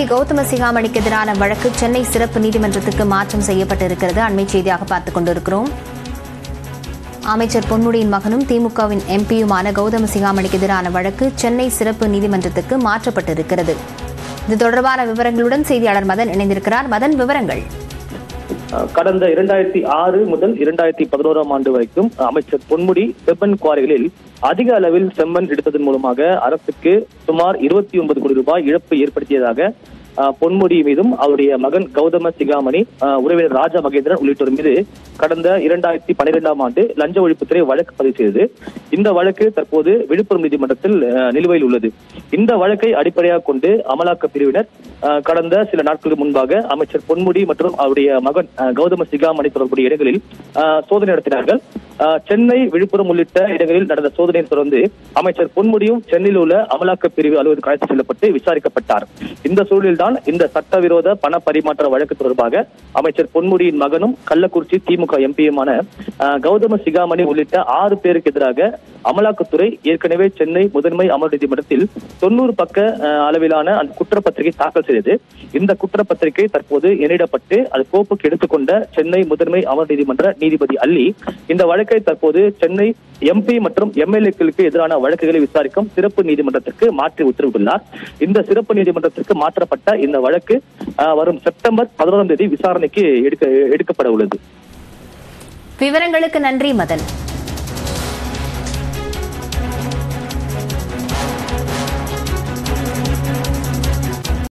கௌதம சிகாமணிக்கு எதிரான வழக்கு சென்னை சிறப்பு நீதிமன்றத்துக்கு மாற்றம் செய்யப்பட்டிருக்கிறது அண்மை செய்தியாக பார்த்துக் கொண்டிருக்கிறோம் அமைச்சர் பொன்முடியின் மகனும் திமுகவின் எம்பியுமான கௌதம சிகாமணிக்கு எதிரான வழக்கு சென்னை சிறப்பு நீதிமன்றத்துக்கு மாற்றப்பட்டிருக்கிறது இது தொடர்பான விவரங்களுடன் செய்தியாளர் மதன் இணைந்திருக்கிறார் மதன் விவரங்கள் கடந்த இரண்டாயிரத்தி ஆறு முதல் இரண்டாயிரத்தி பதினோராம் ஆண்டு வரைக்கும் அமைச்சர் பொன்முடி செம்மண் குவாரிகளில் அதிக அளவில் செம்மண் எடுத்ததன் மூலமாக அரசுக்கு சுமார் இருபத்தி ஒன்பது கோடி ரூபாய் இழப்பு ஏற்படுத்தியதாக அஹ், பொன்முடி மீதும் அவருடைய மகன் கௌதம சிகாமணி அஹ், உறவினர் ராஜா மகேந்திரன் உள்ளிட்டோர் மீது கடந்த இரண்டாயிரத்தி பன்னிரெண்டாம் ஆண்டு லஞ்ச ஒழிப்புத்துறை வழக்கு பதிவு செய்தது இந்த வழக்கு தற்போது விழுப்புரம் நீதிமன்றத்தில் அஹ், நிலுவையில் உள்ளது இந்த வழக்கை அடிப்படையாக கொண்டு அமலாக்க பிரிவினர் அஹ், கடந்த சில நாட்களுக்கு முன்பாக அமைச்சர் பொன்முடி மற்றும் அவருடைய மகன் அஹ், கௌதம சிகாமணி தொடர்புடைய இடங்களில் அஹ், சோதனை நடத்தினார்கள் அஹ், சென்னை விழுப்புரம் உள்ளிட்ட இடங்களில் நடந்த சோதனையை தொடர்ந்து அமைச்சர் பொன்முடியும் சென்னையில் உள்ள அமலாக்க பிரிவு அலுவலகத்துக்கு அழைத்து செல்லப்பட்டு விசாரிக்கப்பட்டார் இந்த சூழலில்தான் இந்த சட்டவிரோத பண பரிமாற்ற வழக்கு தொடர்பாக அமைச்சர் பொன்முடியின் மகனும் கள்ளக்குறிச்சி திமுக எம்பியுமான கௌதம சிகாமணி உள்ளிட்ட ஆறு பேருக்கு எதிராக அமலாக்கத்துறை ஏற்கனவே சென்னை முதன்மை அமர் நீதிமன்றத்தில் தொண்ணூறு பக்க அஹ், அளவிலான அந்த குற்றப்பத்திரிகை தாக்கல் செய்தது இந்த குற்றப்பத்திரிகை தற்போது எண்ணிடப்பட்டு அது கோப்புக்கு எடுத்துக்கொண்ட சென்னை முதன்மை அமர் நீதிமன்ற நீதிபதி அல்லி இந்த வழக்கை தற்போது சென்னை எம்பி மற்றும் எம்எல்ஏக்களுக்கு எதிரான வழக்குகளை விசாரிக்கும் சிறப்பு நீதிமன்றத்திற்கு மாற்றி உத்தரவிட்டுள்ளார் இந்த சிறப்பு நீதிமன்றத்திற்கு மாற்றப்பட்ட இந்த வழக்கு அஹ், வரும் செப்டம்பர் பதினோராம் தேதி விசாரணைக்கு எடுக்க எடுக்கப்பட உள்ளது விவரங்களுக்கு நன்றி மதன்